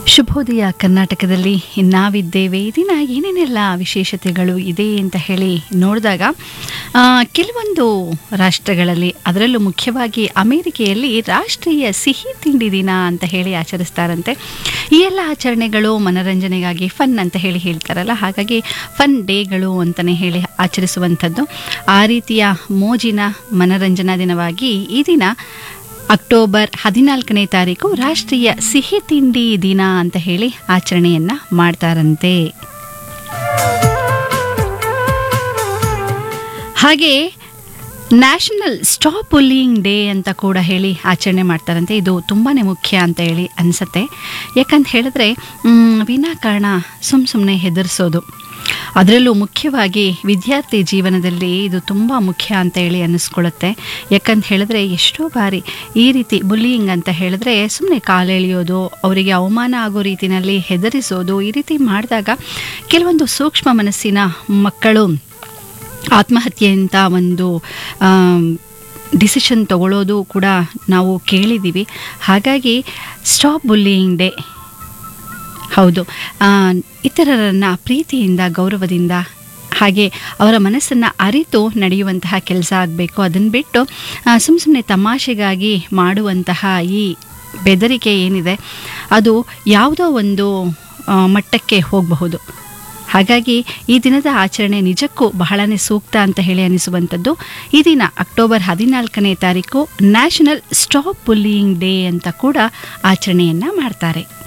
ಶುಭೋದಯ ಕರ್ನಾಟಕದಲ್ಲಿ ನಾವಿದ್ದೇವೆ ಈ ದಿನ ಏನೇನೆಲ್ಲ ವಿಶೇಷತೆಗಳು ಇದೆ ಅಂತ ಹೇಳಿ ನೋಡಿದಾಗ ಆ, ಕೆಲವೊಂದು ರಾಷ್ಟ್ರಗಳಲ್ಲಿ ಅದರಲ್ಲೂ ಮುಖ್ಯವಾಗಿ ಅಮೆರಿಕೆಯಲ್ಲಿ ರಾಷ್ಟ್ರೀಯ ಸಿಹಿ ತಿಂಡಿ ದಿನ ಅಂತ ಹೇಳಿ ಆಚರಿಸ್ತಾರಂತೆ ಈ ಎಲ್ಲ ಆಚರಣೆಗಳು ಮನರಂಜನೆಗಾಗಿ ಫನ್ ಅಂತ ಹೇಳಿ ಹೇಳ್ತಾರಲ್ಲ ಹಾಗಾಗಿ ಫನ್ ಡೇಗಳು ಅಂತಲೇ ಹೇಳಿ ಆಚರಿಸುವಂಥದ್ದು ಆ ರೀತಿಯ ಮೋಜಿನ ಮನರಂಜನಾ ದಿನವಾಗಿ ಈ ದಿನ ಅಕ್ಟೋಬರ್ ಹದಿನಾಲ್ಕನೇ ತಾರೀಕು ರಾಷ್ಟ್ರೀಯ ಸಿಹಿ ತಿಂಡಿ ದಿನ ಅಂತ ಹೇಳಿ ಆಚರಣೆಯನ್ನ ಮಾಡ್ತಾರಂತೆ ಹಾಗೆ ನ್ಯಾಷನಲ್ ಸ್ಟಾಪ್ ಬುಲ್ಲಿಂಗ್ ಡೇ ಅಂತ ಕೂಡ ಹೇಳಿ ಆಚರಣೆ ಮಾಡ್ತಾರಂತೆ ಇದು ತುಂಬಾ ಮುಖ್ಯ ಅಂತ ಹೇಳಿ ಅನಿಸುತ್ತೆ ಯಾಕಂತ ಹೇಳಿದ್ರೆ ಮ್, ವಿನಾಕಾರಣ ಸುಮ್ಮ ಸುಮ್ಮನೆ ಹೆದರಿಸೋದು ಅದರಲ್ಲೂ ಮುಖ್ಯವಾಗಿ ವಿದ್ಯಾರ್ಥಿ ಜೀವನದಲ್ಲಿ ಇದು ತುಂಬ ಮುಖ್ಯ ಅಂತ ಹೇಳಿ ಅನ್ನಿಸ್ಕೊಳ್ಳುತ್ತೆ ಯಾಕಂತ ಹೇಳಿದ್ರೆ ಎಷ್ಟೋ ಬಾರಿ ಈ ರೀತಿ ಬುಲ್ಲಿಯಿಂಗ್ ಅಂತ ಹೇಳಿದ್ರೆ ಸುಮ್ಮನೆ ಕಾಲೆಳೆಯೋದು ಅವರಿಗೆ ಅವಮಾನ ಆಗೋ ರೀತಿಯಲ್ಲಿ ಹೆದರಿಸೋದು ಈ ರೀತಿ ಮಾಡಿದಾಗ ಕೆಲವೊಂದು ಸೂಕ್ಷ್ಮ ಮನಸ್ಸಿನ ಮಕ್ಕಳು ಆತ್ಮಹತ್ಯೆ ಅಂತ ಒಂದು ಡಿಸಿಷನ್ ತಗೊಳ್ಳೋದು ಕೂಡ ನಾವು ಕೇಳಿದ್ದೀವಿ ಹಾಗಾಗಿ ಸ್ಟಾಪ್ ಬುಲ್ಲಿಯಿಂಗ್ ಡೇ ಹೌದು ಆ, ಇತರರನ್ನ ಪ್ರೀತಿಯಿಂದ ಗೌರವದಿಂದ ಹಾಗೆ ಅವರ ಮನಸ್ಸನ್ನು ಅರಿತು ನಡೆಯುವಂತಹ ಕೆಲಸ ಆಗಬೇಕು ಅದನ್ನು ಬಿಟ್ಟು ಸುಮ್ಮ ಸುಮ್ಮನೆ ತಮಾಷೆಗಾಗಿ ಮಾಡುವಂತಹ ಈ ಬೆದರಿಕೆ ಏನಿದೆ ಅದು ಯಾವುದೋ ಒಂದು ಆ, ಮಟ್ಟಕ್ಕೆ ಹೋಗಬಹುದು ಹಾಗಾಗಿ ಈ ದಿನದ ಆಚರಣೆ ನಿಜಕ್ಕೂ ಬಹಳನೇ ಸೂಕ್ತ ಅಂತ ಹೇಳಿ ಅನಿಸುವಂಥದ್ದು ಈ ದಿನ ಅಕ್ಟೋಬರ್ ಹದಿನಾಲ್ಕನೇ ತಾರೀಕು ನ್ಯಾಷನಲ್ ಸ್ಟಾಪ್ ಬುಲ್ಲಿಯಿಂಗ್ ಡೇ ಅಂತ ಕೂಡ ಆಚರಣೆಯನ್ನು ಮಾಡ್ತಾರೆ